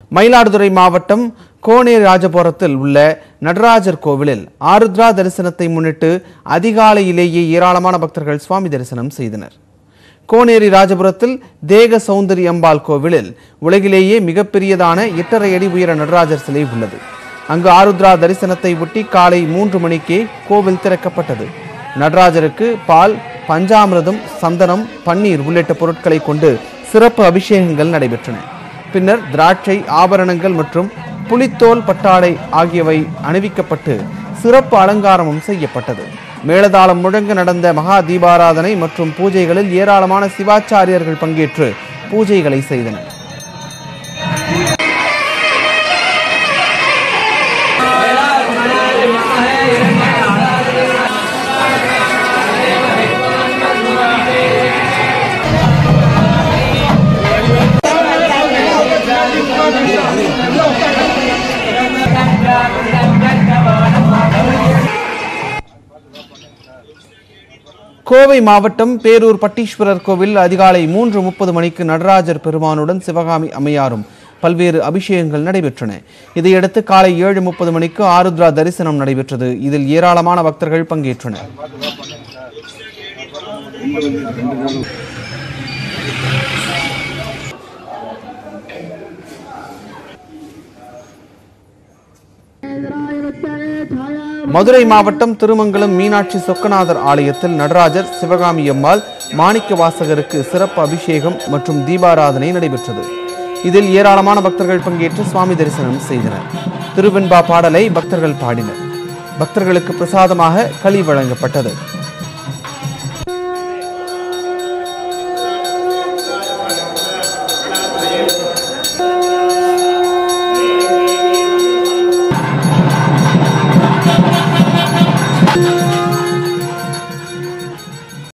மயிலாடுதுறை மாவட்டம் கோனேரி ராஜபுரத்தில் உள்ள நடராஜர் கோவிலில் ஆருத்ரா தரிசனத்தை முன்னிட்டு அதிகாலையிலேயே ஏராளமான பக்தர்கள் சுவாமி தரிசனம் செய்தனர் கோனேரி ராஜபுரத்தில் தேக சௌந்தரி அம்பாள் கோவிலில் உலகிலேயே மிகப்பெரியதான எட்டரை அடி உயர நடராஜர் சிலை உள்ளது அங்கு ஆருத்ரா தரிசனத்தை ஒட்டி காலை மூன்று மணிக்கே கோவில் திறக்கப்பட்டது நடராஜருக்கு பால் பஞ்சாமிர்தம் சந்தனம் பன்னீர் உள்ளிட்ட பொருட்களை கொண்டு சிறப்பு அபிஷேகங்கள் நடைபெற்றன பின்னர் திராட்சை ஆபரணங்கள் மற்றும் புலித்தோல் பட்டாடை ஆகியவை அணிவிக்கப்பட்டு சிறப்பு அலங்காரமும் செய்யப்பட்டது மேளதாளம் முழங்க நடந்த மகா தீபாராதனை மற்றும் பூஜைகளில் ஏராளமான சிவாச்சாரியர்கள் பங்கேற்று பூஜைகளை செய்தனர் கோவை மாவட்டம் பேரூர் பட்டீஸ்வரர் கோவில் அதிகாலை மூன்று முப்பது மணிக்கு நடராஜர் பெருமானுடன் சிவகாமி அம்மையாரும் பல்வேறு அபிஷேகங்கள் நடைபெற்றன இதையடுத்து காலை ஏழு முப்பது மணிக்கு ஆருத்ரா தரிசனம் நடைபெற்றது இதில் ஏராளமான பக்தர்கள் பங்கேற்றனர் மதுரை மாவட்டம் திருமங்கலம் மீனாட்சி சொக்கநாதர் ஆலயத்தில் நடராஜர் சிவகாமி அம்மாள் மாணிக்க வாசகருக்கு சிறப்பு அபிஷேகம் மற்றும் தீபாராதனை நடைபெற்றது இதில் ஏராளமான பக்தர்கள் பங்கேற்று சுவாமி தரிசனம் செய்தனர் திருவெண்பா பாடலை பக்தர்கள் பாடினர் பக்தர்களுக்கு பிரசாதமாக களி வழங்கப்பட்டது